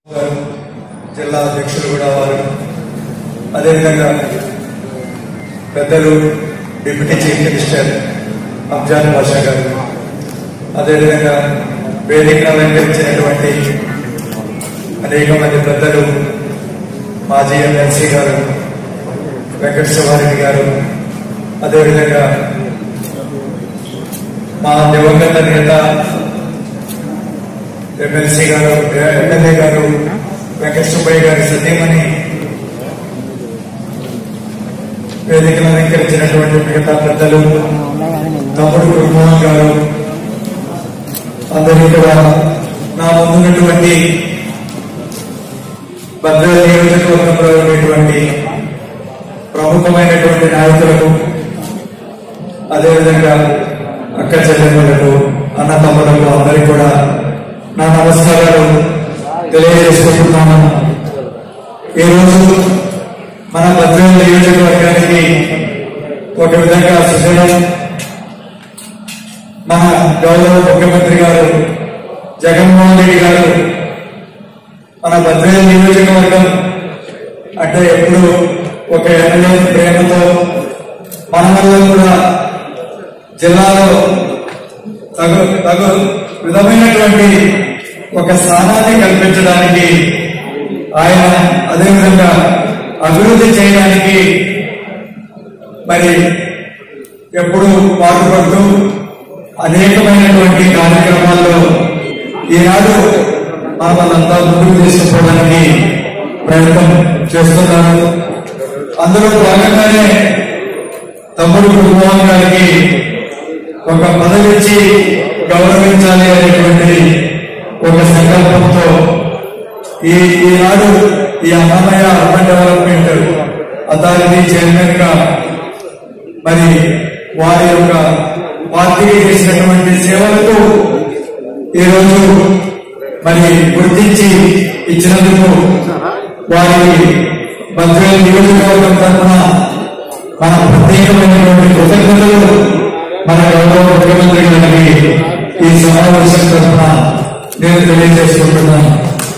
గారు, జిల్లా అధ్యక్షులు కూడా వారు అదేవిధంగా పెద్దలు deputy chief minister Afzan Basha గారు అదేవిధంగా వేదిక అలంకరించినటువంటి అనేక మంది పెద్దలు మాజీ ఎమ్మెల్సీ గారు వెంకటేశ్వరారెడ్డి గారు అదేవిధంగా మా దివంగత నేత ఎమ్మెల్సీ గారు ఎమ్మెల్యే గారు వెంకటసుబ్బయ్య గారి సతీమణి వేదికను అలంకరించినటువంటి మిగతా పెద్దలు తమ్ముడు గురుమోహన్ గారు అందరూ కూడా నా ముందున్నటువంటి భద్ర నియోజకవర్గంలో ఉండేటువంటి ప్రముఖమైనటువంటి నాయకులకు అదేవిధంగా అక్క చెల్లెమ్మలకు అన్న తమ్ములకు అందరికీ కూడా నా నమస్కారాలు తెలియజేసుకుంటున్నాను ఈరోజు మన భద్రం నియోజకవర్గానికి ఒక విధంగా సుజనం మన గౌరవ ముఖ్యమంత్రి గారు జగన్మోహన్ రెడ్డి గారు మన భద్రం నియోజకవర్గం అంటే ఎప్పుడు ఒక ఎమ్మెల్యే ప్రేమతో మనమందరం కూడా జిల్లాలో తగు తగు విధమైనటువంటి ఒక స్థానాన్ని కల్పించడానికి ఆయన అదేవిధంగా అభివృద్ధి చేయడానికి మరి ఎప్పుడు పాటుపడుతూ అనేకమైనటువంటి కార్యక్రమాల్లో ఈనాడు మనమంతా ముందుకు తీసుకుపోవడానికి ప్రయత్నం చేస్తున్నారు అందులో భాగంగానే తమ్ముడు గురుమోహన్ గారికి ఒక పదవి ఇచ్చి గౌరవించాలి అనేటువంటి ఒక సంకల్పంతో ఈ ఈనాడు ఈ Annamayya urban development authority chairman గా మరి వారి యొక్క పార్టీకి చేసినటువంటి సేవలకు ఈరోజు మరి గుర్తించి ఇచ్చినందుకు వారికి మంత్రుల నియోజకవర్గం తరఫున మన ప్రత్యేకమైనటువంటి కృతజ్ఞతలు మన గౌరవ ముఖ్యమంత్రి గారికి ఈ సమావేశం తరఫున నేను తెలియజేసుకుంటున్నాను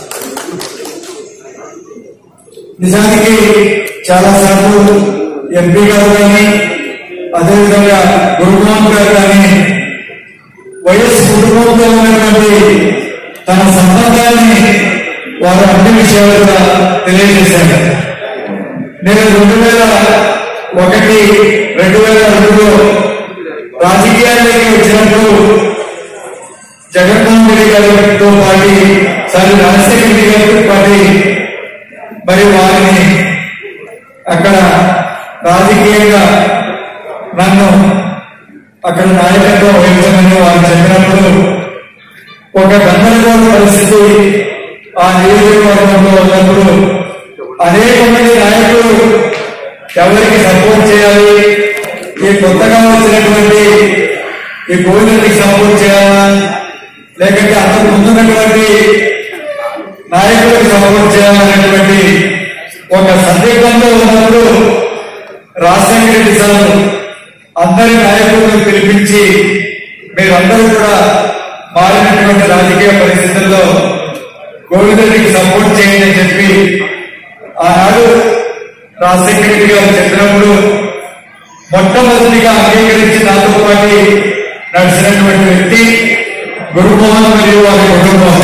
నిజానికి చాలా సార్లు ఎంపీ గారు కానీ అదేవిధంగా గురుమోహన్ గారు కానీ వైఎస్ కుటుంబంతో ఉన్నటువంటి తన సంబంధాన్ని వారు అన్ని విషయాలుగా తెలియజేశారు నేను రెండు వేల ఒకటి రెండు వేల రెండులో రాజకీయాల్లోకి వచ్చినప్పుడు జగన్మోహన్ రెడ్డి గారితో పాటి సారి రాజశేఖర రెడ్డి గారితో పాటి మరి వారిని అక్కడ రాజకీయంగా నన్ను అక్కడ నాయకత్వం వహించమని వారు చెప్పినప్పుడు ఒక గందరగోళ పరిస్థితి ఆ నియోజకవర్గంలో ఉన్నప్పుడు అనేక మంది నాయకులు ఎవరికి సపోర్ట్ చేయాలి ఈ కొత్తగా వచ్చినటువంటి ఈ గోవిందకి సపోర్ట్ చేయాలా లేకపోతే అంతకు ముందున్నటువంటి నాయకులకు సపోర్ట్ చేయాలనేటువంటి ఒక సందిగ్ధంలో ఉన్నప్పుడు రాజశేఖర రెడ్డి సార్ అందరి నాయకులను పిలిపించి మీరందరూ కూడా మారినటువంటి రాజకీయ పరిస్థితుల్లో గోవిందరెడ్డికి సపోర్ట్ చేయండి అని చెప్పి ఆనాడు రాజశేఖర రెడ్డి గారు చెప్పినప్పుడు మొట్టమొదటిగా అంగీకరించి నాతో పాటు నడిచినటువంటి వ్యక్తి గురుమోహన్ మరియు వారి కుటుంబం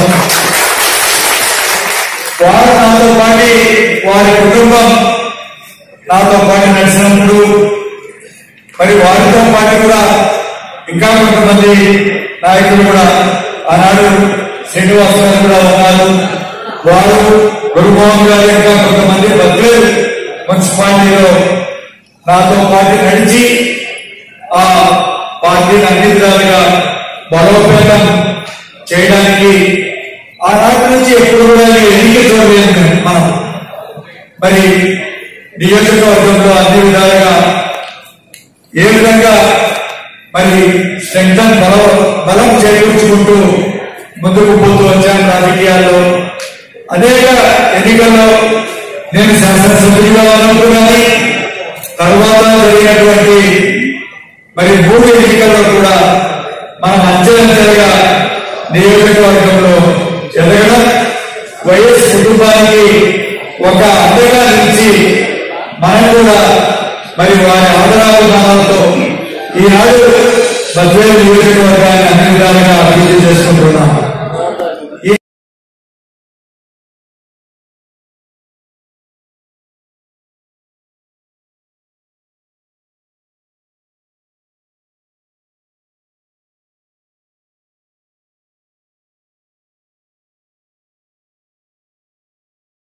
వారు నాతో పాటు వారి కుటుంబం నాతో పాటు నడిచినప్పుడు మరి వారితో పాటు కూడా ఇంకా కొంతమంది నాయకులు కూడా ఆనాడు శ్రీనివాస్ గారు కూడా ఉన్నారు వారు గురుమోహన్ గారు ఇంకా కొంతమంది భద్రులు మున్సిపాలిటీలో నాతో పాటు నడిచి ఆ పార్టీని అన్ని విధాలుగా బలోపేతం చేయడానికి ఆనాటి నుంచి ఎప్పుడు కూడా ఎన్నిక చూడలేదు మనం మరి నియోజకవర్గంలో అన్ని విధాలుగా ఏ విధంగా మరి స్ట్రెంగ్త్ బలం బలం చేకూర్చుకుంటూ ముందుకు పోతూ వచ్చాను రాజకీయాల్లో అనేక ఎన్నికల్లో నేను శాసనసభ్యుడిగా ఉన్నప్పుడు కానీ తర్వాత జరిగినటువంటి మరి మూడు ఎన్నికల్లో కూడా మనం అంచెలంచెలుగా నియోజకవర్గంలో ఎదగడం వైఎస్ కుటుంబానికి ఒక అండగా నిలిచి మనం కూడా మరి వారి ఆదరాభిమానాలతో ఈనాడు బద్వేలు నియోజకవర్గాన్ని అన్ని విధాలుగా అభివృద్ధి చేసుకుంటున్నాం